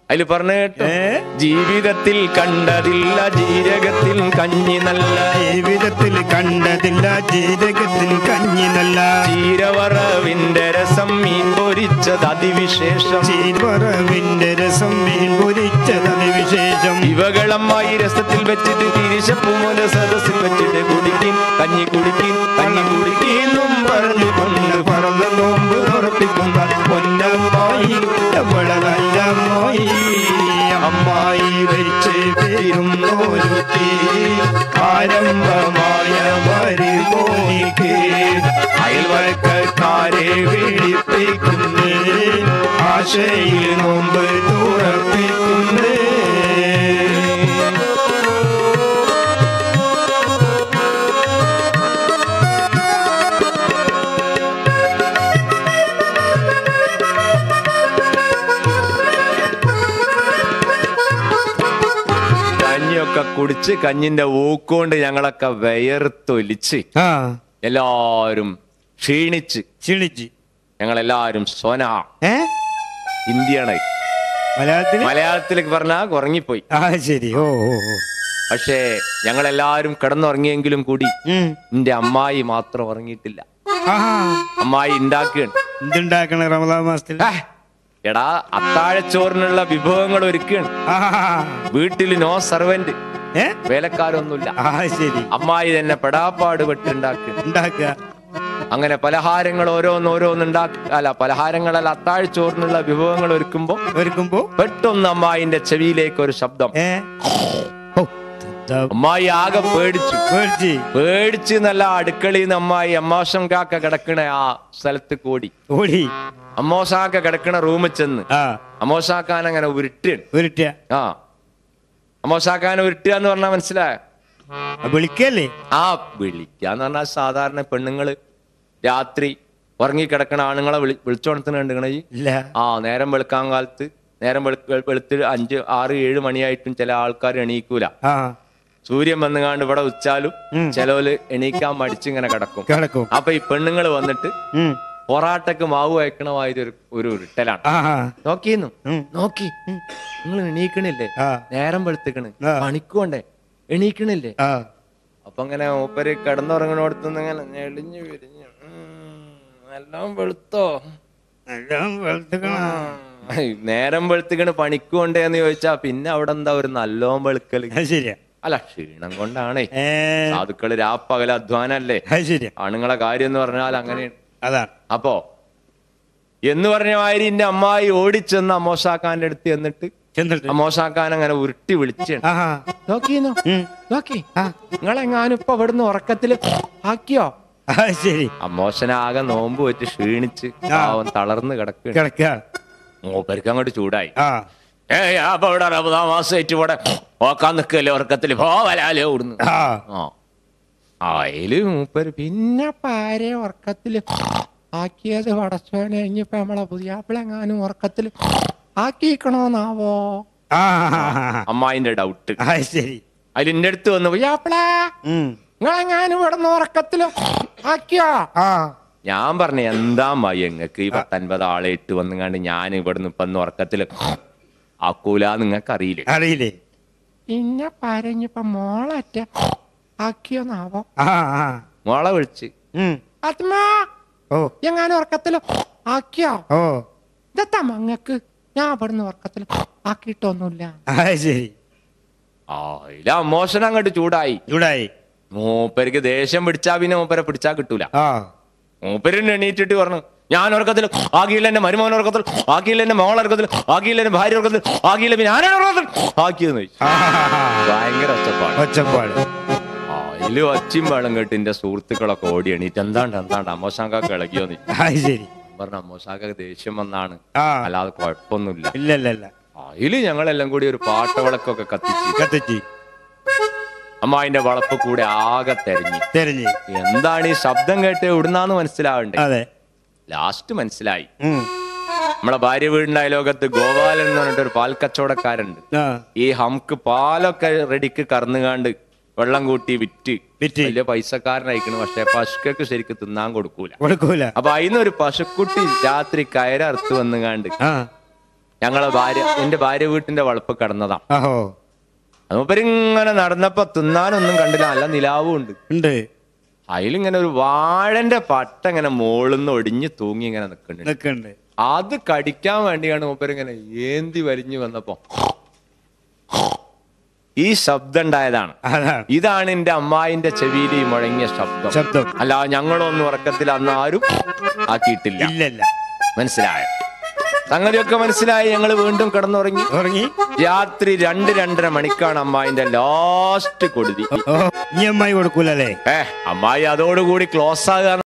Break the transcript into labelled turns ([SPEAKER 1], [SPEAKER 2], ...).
[SPEAKER 1] അതിൽ പറഞ്ഞു കേട്ടോ
[SPEAKER 2] ഏ?
[SPEAKER 1] ജീവിതത്തിൽ കണ്ടതില്ല ജീരകത്തിൽ കഞ്ഞി നല്ല
[SPEAKER 2] ജീവിതത്തിൽ കണ്ടതില്ല ജീരകത്തിൽ കഞ്ഞി നല്ല
[SPEAKER 1] ചീരവറവിന്റെ രസം മീൻ പൊരിച്ചത് അതിവിശേഷം
[SPEAKER 2] ചീരവറവിന്റെ രസം മീൻ പൊരിച്ചതത് വിശേഷം
[SPEAKER 1] ഇവകളമ്മായി രസത്തിൽ വെച്ചിട്ട് തിരിശപ്പുമുല സദസ്സിൽ വെച്ചിട്ട് കുടിക്കിൻ കഞ്ഞി കുടിക്കിൻ കഞ്ഞി കുടിക്കിന്നും പറഞ്ഞുകൊണ്ട്
[SPEAKER 2] പറന്ന നോമ്പ് തുറപ്പിക്കുന്ന പൊന്നമ്മായി എവിടെ നല്ല അമ്മായി അമ്മായി വരിച്ച് പേരുന്നോരുത്തി ആരംഭമായ പരിമോനിക്ക് അയൽവക്കാരെ വിളിപ്പിക്കുന്നേ ആശയിൽ നോമ്പ് തുറപ്പിക്കുന്നേ
[SPEAKER 1] കഞ്ഞിയൊക്കെ കുടിച്ച് കഞ്ഞിന്റെ ഊക്കൊണ്ട് ഞങ്ങളൊക്കെ വിയർത്തൊലിച്ച്
[SPEAKER 2] ആ
[SPEAKER 1] എല്ലാരും ക്ഷീണിച്ച്
[SPEAKER 2] ക്ഷണിച്ച്
[SPEAKER 1] ഞങ്ങളെല്ലാരും സോന
[SPEAKER 2] ഏ
[SPEAKER 1] ഇന്ത്യയാണ്
[SPEAKER 2] മലയാളത്തിൽ
[SPEAKER 1] മലയാളത്തിലേക്ക് പറഞ്ഞാൽ ഉറങ്ങിപ്പോയി
[SPEAKER 2] ആ ശരി ഓ ഓ ഓ
[SPEAKER 1] പക്ഷേ ഞങ്ങളെല്ലാരും കിടന്നുറങ്ങിയെങ്കിലും കൂടി
[SPEAKER 2] ഉം.
[SPEAKER 1] എന്റെ അമ്മായി മാത്രം ഉറങ്ങിയിട്ടില്ല
[SPEAKER 2] ആഹാ.
[SPEAKER 1] അമ്മായി ഉണ്ടാക്കുകയാണ്
[SPEAKER 2] എന്തുണ്ടാക്കണ റമദാൻ മാസത്തിൽ
[SPEAKER 1] ഏ, എടാ അത്താഴച്ചോറിനുള്ള വിഭവങ്ങൾ ഒരുക്കുകയാണ്
[SPEAKER 2] ആഹാ.
[SPEAKER 1] വീട്ടിൽ നോ സർവന്റ്
[SPEAKER 2] ഏ
[SPEAKER 1] വേലക്കാരൊന്നുമില്ല
[SPEAKER 2] ആ ശരി
[SPEAKER 1] അമ്മായി തന്നെ പെടാപ്പാട് പെട്ടുണ്ടാക്കുക
[SPEAKER 2] ഉണ്ടാക്കുക
[SPEAKER 1] അങ്ങനെ പലഹാരങ്ങൾ ഓരോന്ന് ഓരോന്ന് ഉണ്ടാക്ക അല്ല പലഹാരങ്ങളല്ല അത്താഴച്ചോറിനുള്ള വിഭവങ്ങൾ ഒരുക്കുമ്പോ
[SPEAKER 2] ഒരുക്കുമ്പോ
[SPEAKER 1] പെട്ടെന്ന് അമ്മായിന്റെ ചെവിയിലേക്ക് ഒരു ശബ്ദം
[SPEAKER 2] ഏ ഓ, എന്താ
[SPEAKER 1] അമ്മായി ആകെ പേടിച്ചു
[SPEAKER 2] പേടിച്ച്
[SPEAKER 1] പേടിച്ച് നല്ല അടുക്കളയിൽ നിന്ന് അമ്മായി അമ്മാശം കാക്ക കിടക്കണ ആ സ്ഥലത്ത് കൂടി
[SPEAKER 2] ഓടി
[SPEAKER 1] അമ്മോസാക്ക കിടക്കണ റൂമിൽ ചെന്ന്
[SPEAKER 2] ആ
[SPEAKER 1] അമ്മോസാക്കാൻ അങ്ങനെ ഉരുട്ടാണ്
[SPEAKER 2] ഉരുട്ട
[SPEAKER 1] ആ അമ്മോസാക്കാൻ ഉരുട്ടുക എന്ന് പറഞ്ഞാൽ മനസ്സിലായോ
[SPEAKER 2] വിളിക്കല്ലേ
[SPEAKER 1] ആ വിളിക്കാന്ന് പറഞ്ഞാൽ സാധാരണ പെണ്ണുങ്ങള് രാത്രി ഉറങ്ങിക്കിടക്കണ ആണുങ്ങളെ വിളി വിളിച്ചോണത്തിന് കണ്ടു ഈ
[SPEAKER 2] ഇല്ല
[SPEAKER 1] ആ നേരം വെളുക്കാൻ കാലത്ത് നേരം വെളു- വെളു- വെളുത്ത് അഞ്ച് ആറ് ഏഴ് മണിയായിട്ടും ചില ആൾക്കാർ എണീക്കൂല
[SPEAKER 2] ആ
[SPEAKER 1] സൂര്യൻ വന്നുകാണ്ട് ഇവിടെ ഉച്ചാലും
[SPEAKER 2] ഉം.
[SPEAKER 1] ചിലവര് എണീക്കാൻ മടിച്ചിങ്ങനെ കിടക്കും
[SPEAKER 2] കിടക്കും
[SPEAKER 1] അപ്പൊ ഈ പെണ്ണുങ്ങൾ വന്നിട്ട്
[SPEAKER 2] ഉം.
[SPEAKER 1] പൊറാട്ടക്ക് മാവ് വയ്ക്കണമായത് ഒരു ഒരു ഉരുട്ടലാണ്
[SPEAKER 2] ആ ആ.
[SPEAKER 1] നോക്കിന്നു
[SPEAKER 2] ഉം.
[SPEAKER 1] നോക്കി നിങ്ങൾ എണീക്കണില്ലേ
[SPEAKER 2] ആ.
[SPEAKER 1] നേരം വെളുത്തിക്കണ്
[SPEAKER 2] ആ.
[SPEAKER 1] പണിക്കുകൊണ്ടേ എണീക്കണില്ലേ
[SPEAKER 2] ആ
[SPEAKER 1] അപ്പൊ ഇങ്ങനെ മൂപ്പര് കിടന്നുറങ്ങണോടത്തുനിന്ന് ഇങ്ങനെ ഞെളിഞ്ഞു വിരിഞ്ഞു ഉം, എല്ലാം വെളുത്തോ
[SPEAKER 2] എല്ലാം വെളുത്തുക്കണ.
[SPEAKER 1] ഉം, നേരം വെളുത്തിക്കണ് പണിക്കുകൊണ്ടേ എന്ന് ചോദിച്ചാ പിന്നെ അവിടെ എന്താ ഒരു നല്ലോം വെളുക്കല്
[SPEAKER 2] അത് ശരിയാ
[SPEAKER 1] അല്ല ക്ഷീണം കൊണ്ടാണേ
[SPEAKER 2] ഏ
[SPEAKER 1] സാധുക്കള് രാപ്പകല അധ്വാനല്ലേ
[SPEAKER 2] അത് ശരിയാ
[SPEAKER 1] ആണുങ്ങളെ കാര്യം എന്ന് പറഞ്ഞാൽ അങ്ങനെയാണ്
[SPEAKER 2] അതാണ്
[SPEAKER 1] അപ്പോ എന്ന് പറഞ്ഞ മാതിരി എന്റെ അമ്മായി ഓടിച്ചെന്ന് അമ്മോസാക്കാന്റെ അടുത്ത് എന്നിട്ട്
[SPEAKER 2] ചെന്നിട്ട്
[SPEAKER 1] അമ്മോസാക്കാൻ അങ്ങനെ ഉരുട്ടി വിളിച്ചാണ്
[SPEAKER 2] ആഹാ
[SPEAKER 1] നോക്കിന്നോ
[SPEAKER 2] ഉം.
[SPEAKER 1] നോക്കി
[SPEAKER 2] ആ
[SPEAKER 1] നിങ്ങളെങ്ങാനും ഇപ്പൊ അവിടുന്ന് ഉറക്കത്തില് ആക്കിയോ
[SPEAKER 2] ആ ശരി
[SPEAKER 1] അമ്മോശനാകെ നോമ്പ് വെച്ച് ക്ഷീണിച്ച് പാവം തളർന്ന് കിടക്കുക
[SPEAKER 2] കിടക്കുക
[SPEAKER 1] മൂപ്പർക്ക് അങ്ങോട്ട് ചൂടായി
[SPEAKER 2] ആ
[SPEAKER 1] ഏ അപ്പൊ ഇവിടെ റമദാൻ മാസമായിട്ട് ഇവിടെ ഓക്കാൻ നിക്കല്ലേ ഉറക്കത്തില് പോവലാലേ ഓടുന്നു
[SPEAKER 2] ആ
[SPEAKER 1] ആ അയില് മൂപ്പര് പിന്നെ പാരെ ഉറക്കത്തില് ആക്കിയത് പടച്ചോനെ ഇനിയിപ്പോ നമ്മളെ പുതിയാപ്പിളെങ്ങാനും ഉറക്കത്തില് ആക്കിക്കണോന്നാവോ
[SPEAKER 2] ആ
[SPEAKER 1] അമ്മായിന്റെ ഡൗട്ട്
[SPEAKER 2] ആ ശരി
[SPEAKER 1] അതിൽ എന്റെ അടുത്ത് വന്നു പുതിയാപ്പിള
[SPEAKER 2] ഉം.
[SPEAKER 1] നിങ്ങളെങ്ങാനും ഇവിടെ ഉറക്കത്തില് ആക്കിയോ
[SPEAKER 2] ആ
[SPEAKER 1] ഞാൻ പറഞ്ഞു എന്താ മതി ഞങ്ങക്ക് ഈ പത്തൊൻപത് ആളെ ഇട്ട് വന്നുകാണ്ട് ഞാൻ ഇവിടുന്ന് ഇപ്പൊ ഒന്ന് ഉറക്കത്തില് ആക്കൂല നിങ്ങൾക്ക് അറിയില്ലേ
[SPEAKER 2] അറിയില്ലേ
[SPEAKER 1] പിന്നെ പറഞ്ഞപ്പോ മോളറ്റ ആക്കിയോന്നാവോ
[SPEAKER 2] ആ ആ
[SPEAKER 1] മോളെ വിളിച്ച്
[SPEAKER 2] ഉം.
[SPEAKER 1] ആത്മാ
[SPEAKER 2] ഓ
[SPEAKER 1] എങ്ങാനും ഉറക്കത്തില് ആക്കിയോ
[SPEAKER 2] ഓ
[SPEAKER 1] ഇതെത്താ മങ്ങക്ക് ഞാൻ ഇവിടുന്ന് ഉറക്കത്തില് ആക്കിയിട്ടൊന്നുമില്ല
[SPEAKER 2] ആ ശരി
[SPEAKER 1] ആ ഇല്ല മോശം അങ്ങോട്ട് ചൂടായി
[SPEAKER 2] ചൂടായി
[SPEAKER 1] മൂപ്പർക്ക് ദേഷ്യം പിടിച്ചാ പിന്നെ മൂപ്പരെ പിടിച്ചാ കിട്ടൂല
[SPEAKER 2] ആ
[SPEAKER 1] മൂപ്പരിന് എണീറ്റിട്ട് പറഞ്ഞു ഞാൻ ഉറക്കത്തിൽ ആക്കിയില്ല എന്റെ മരുമോൻ ഉറക്കത്തിൽ ആക്കിയില്ല എന്റെ മോൾ ഉറക്കത്തിൽ ആക്കിയില്ല എന്റെ ഭാര്യ ഉറക്കത്തിൽ ആക്കിയില്ല പിന്നെ ഞാനാണ് ഉറക്കത്തിൽ ആക്കിയെന്ന് ചോദിച്ചു
[SPEAKER 2] ആ
[SPEAKER 1] ഭയങ്കര ഒച്ചപ്പാട്
[SPEAKER 2] ഒച്ചപ്പാട്
[SPEAKER 1] അതില് ഒച്ചയും വെള്ളം കേട്ട് എന്റെ സുഹൃത്തുക്കളൊക്കെ ഓടി എണീറ്റ് എന്താണ്ട് എന്താണ്ട് അമ്മോശാങ്കാക്ക് ഇളകിയോന്ന് ചോദിച്ചു.
[SPEAKER 2] ആ ശരി
[SPEAKER 1] പറഞ്ഞു അമ്മോശാങ്ക ദേഷ്യം വന്നാണ്
[SPEAKER 2] ആ
[SPEAKER 1] അല്ലാതെ കുഴപ്പമൊന്നുമില്ല
[SPEAKER 2] ഇല്ല ഇല്ല ഇല്ല
[SPEAKER 1] അതില് ഞങ്ങളെല്ലാം കൂടി ഒരു പാട്ടവിളക്കൊക്കെ കത്തിച്ച്
[SPEAKER 2] കത്തിച്ച്
[SPEAKER 1] അമ്മായിന്റെ വളപ്പ് കൂടെ ആകെ തെരഞ്ഞു
[SPEAKER 2] തെരഞ്ഞ്
[SPEAKER 1] എന്താണ് ഈ ശബ്ദം കേട്ട് എവിടുന്നാന്ന് മനസ്സിലാവണ്ടേ
[SPEAKER 2] അതെ
[SPEAKER 1] ലാസ്റ്റ് മനസ്സിലായി
[SPEAKER 2] ഉം.
[SPEAKER 1] നമ്മളെ ഭാര്യ വീടിന്റെ അയലോകത്ത് ഗോപാലൻ എന്ന് പറഞ്ഞിട്ട് ഒരു പാൽ കച്ചവടക്കാരുണ്ട്
[SPEAKER 2] ആ
[SPEAKER 1] ഈ ഹംക്ക് പാലൊക്കെ റെഡിക്ക് കറന്നുകാണ്ട് വെള്ളം കൂട്ടി വിറ്റ്
[SPEAKER 2] വിറ്റ്.
[SPEAKER 1] വലിയ പൈസക്കാരനയക്കണം പക്ഷെ പശുക്കൾക്ക് ശരിക്ക് തിന്നാൻ കൊടുക്കൂല
[SPEAKER 2] കൊടുക്കൂല
[SPEAKER 1] അപ്പൊ അതിന്ന് ഒരു പശുക്കുട്ടി രാത്രി കയററുത്ത് വന്നുകാണ്ട്
[SPEAKER 2] ആ
[SPEAKER 1] ഞങ്ങളെ ഭാര്യ എന്റെ ഭാര്യ വീട്ടിന്റെ വളപ്പ് കിടന്നതാ
[SPEAKER 2] ഓഹോ
[SPEAKER 1] മൂപ്പരിങ്ങനെ നടന്നപ്പോ തിന്നാനൊന്നും കണ്ടില്ല നല്ല നിലാവും ഉണ്ട്
[SPEAKER 2] ഉണ്ട്
[SPEAKER 1] അതിലിങ്ങനെ ഒരു വാഴന്റെ പട്ട ഇങ്ങനെ മോളിന്ന് ഒടിഞ്ഞ് തൂങ്ങി ഇങ്ങനെ നിൽക്കുന്നുണ്ട്
[SPEAKER 2] നിൽക്കുന്നുണ്ട്
[SPEAKER 1] അത് കടിക്കാൻ വേണ്ടിയാണ് മൂപ്പരിങ്ങനെ ഏന്തി വലിഞ്ഞു വന്നപ്പോ ഈ ശബ്ദം ഉണ്ടായതാണ്
[SPEAKER 2] അതാണ്
[SPEAKER 1] ഇതാണ് എന്റെ അമ്മായിന്റെ ചെവിയിൽ ഈ മുഴങ്ങിയ ശബ്ദം
[SPEAKER 2] ശബ്ദം
[SPEAKER 1] അല്ല ഞങ്ങളൊന്നും ഉറക്കത്തിൽ അന്ന് ആരും ആക്കിയിട്ടില്ല
[SPEAKER 2] ഇല്ലല്ല
[SPEAKER 1] മനസ്സിലായോ സംഗതിയൊക്കെ മനസ്സിലായി ഞങ്ങൾ വീണ്ടും കിടന്നുറങ്ങി
[SPEAKER 2] ഉറങ്ങി
[SPEAKER 1] രാത്രി രണ്ട് രണ്ടര മണിക്കാണ് അമ്മായിന്റെ ലാസ്റ്റ് കൊടുതി
[SPEAKER 2] ഓ ഇനി അമ്മായി കൊടുക്കൂലല്ലേ
[SPEAKER 1] ഏ അമ്മായി അതോടുകൂടി ക്ലോസ് ആകുക